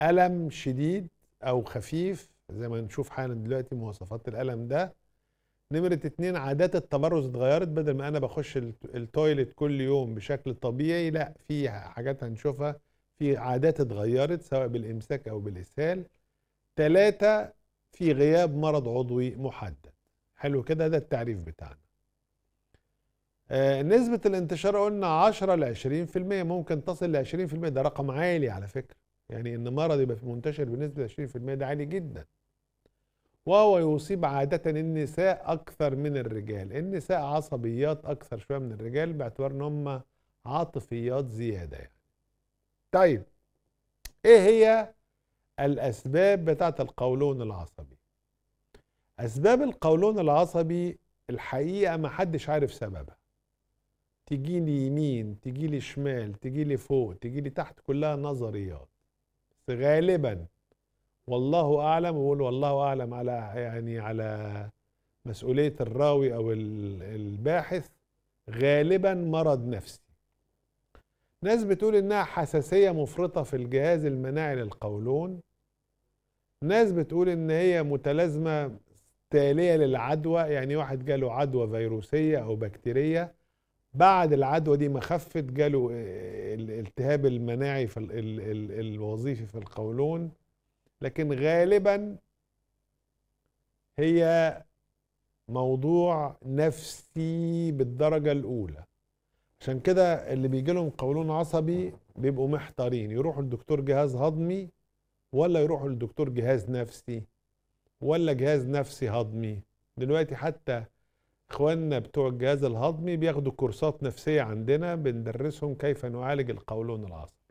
الم شديد او خفيف زي ما نشوف حالا دلوقتي مواصفات الالم ده نمرة اتنين عادات التبرز اتغيرت بدل ما انا بخش الت- التويلت كل يوم بشكل طبيعي لا في حاجات هنشوفها في عادات اتغيرت سواء بالامساك او بالاسهال تلاتة في غياب مرض عضوي محدد حلو كده ده التعريف بتاعنا آه، نسبة الانتشار قلنا 10 ل 20% ممكن تصل ل 20% ده رقم عالي على فكرة يعني ان مرض يبقى في منتشر بنسبة 20% ده عالي جدا وهو يصيب عادة النساء أكثر من الرجال النساء عصبيات أكثر شوية من الرجال باعتبار إن هم عاطفيات زيادة يعني طيب إيه هي الأسباب بتاعة القولون العصبي أسباب القولون العصبي الحقيقة ما حدش عارف سببها تجي لي يمين تجي لي شمال تجي لي فوق تجي لي تحت كلها نظريات بس غالبا والله اعلم ويقول والله اعلم على يعني على مسؤوليه الراوي او ال- الباحث غالبا مرض نفسي ناس بتقول انها حساسيه مفرطه في الجهاز المناعي للقولون ناس بتقول ان هي متلازمه تاليه للعدوى يعني واحد جاله عدوى فيروسيه او بكتيريه بعد العدوى دي ما خفت جاله آه، الالتهاب المناعي في ال- ال- ال- الوظيفي في القولون لكن غالبا هي موضوع نفسي بالدرجة الأولى عشان كده اللي بيجي لهم قولون عصبي بيبقوا محتارين يروحوا لدكتور جهاز هضمي ولا يروحوا لدكتور جهاز نفسي ولا جهاز نفسي هضمي دلوقتي حتى اخواننا بتوع الجهاز الهضمي بياخدوا كورسات نفسية عندنا بندرسهم كيف نعالج القولون العصبي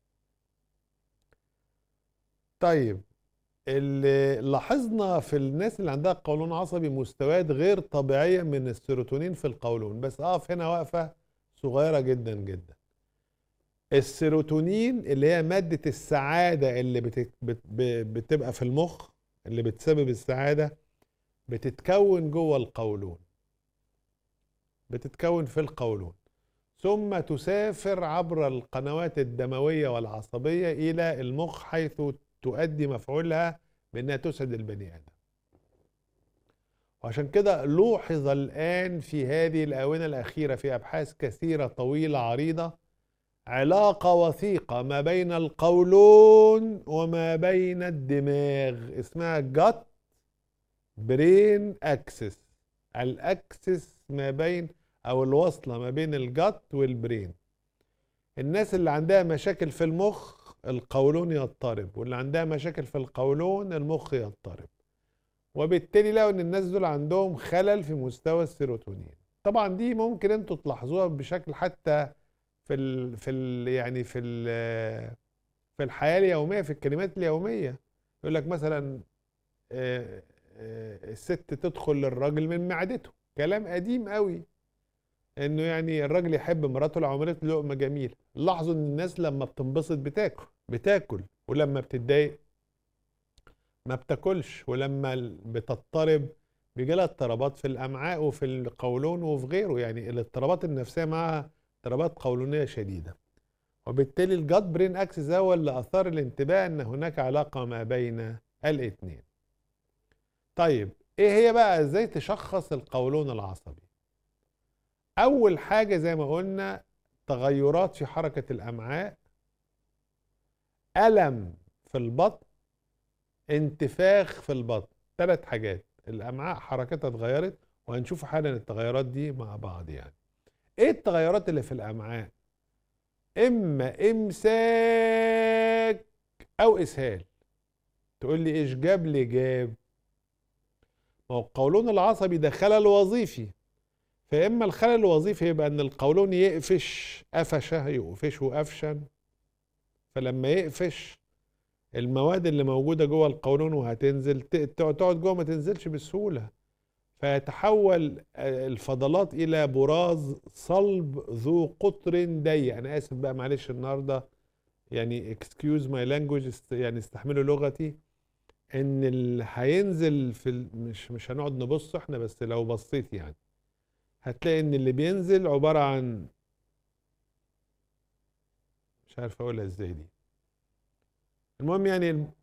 طيب اللي لاحظنا في الناس اللي عندها قولون عصبي مستويات غير طبيعية من السيروتونين في القولون بس اقف هنا وقفة صغيرة جدا جدا السيروتونين اللي هي مادة السعادة اللي بت... بت... ب- بتبقى في المخ اللي بتسبب السعادة بتتكون جوه القولون بتتكون في القولون ثم تسافر عبر القنوات الدموية والعصبية إلى المخ حيث تؤدي مفعولها بأنها تسعد البني آدم وعشان كده لوحظ الآن في هذه الآونة الأخيرة في أبحاث كثيرة طويلة عريضة علاقة وثيقة ما بين القولون وما بين الدماغ اسمها جت برين اكسس الاكسس ما بين او الوصلة ما بين الجت والبرين الناس اللي عندها مشاكل في المخ القولون يضطرب واللي عندها مشاكل في القولون المخ يضطرب وبالتالي لقوا ان الناس دول عندهم خلل في مستوى السيروتونين طبعا دي ممكن انتوا تلاحظوها بشكل حتى في ال في ال يعني في ال في الحياه اليوميه في الكلمات اليوميه يقول لك مثلا آه، آه، الست تدخل للراجل من معدته كلام قديم قوي انه يعني الراجل يحب مراته لو عملت له لقمه جميله لاحظوا ان الناس لما بتنبسط بتاكل بتاكل ولما بتتضايق ما بتاكلش ولما ال- بتضطرب بيجي لها اضطرابات في الامعاء وفي القولون وفي غيره يعني الاضطرابات النفسيه معها اضطرابات قولونيه شديده وبالتالي الجاد برين اكسس هو اللي اثار الانتباه ان هناك علاقه ما بين الاثنين طيب ايه هي بقى ازاي تشخص القولون العصبي اول حاجه زي ما قلنا تغيرات في حركه الامعاء الم في البطن انتفاخ في البطن ثلاث حاجات الامعاء حركتها اتغيرت وهنشوف حالا التغيرات دي مع بعض يعني ايه التغيرات اللي في الامعاء اما امساك او اسهال تقول لي ايش جاب لي جاب ما هو القولون العصبي ده خلل وظيفي فاما الخلل الوظيفي يبقى ان القولون يقفش قفشه يقفشه قفشا فلما يقفش المواد اللي موجوده جوه القولون وهتنزل ت- تقعد تقعد جوه ما تنزلش بسهوله فيتحول آه، الفضلات الى براز صلب ذو قطر ضيق انا اسف بقى معلش النهارده يعني اكسكيوز ماي لانجوج يعني استحملوا لغتي ان اللي هينزل في ال- مش مش هنقعد نبص احنا بس لو بصيت يعني هتلاقي ان اللي بينزل عباره عن مش عارف اقولها ازاي دي المهم يعني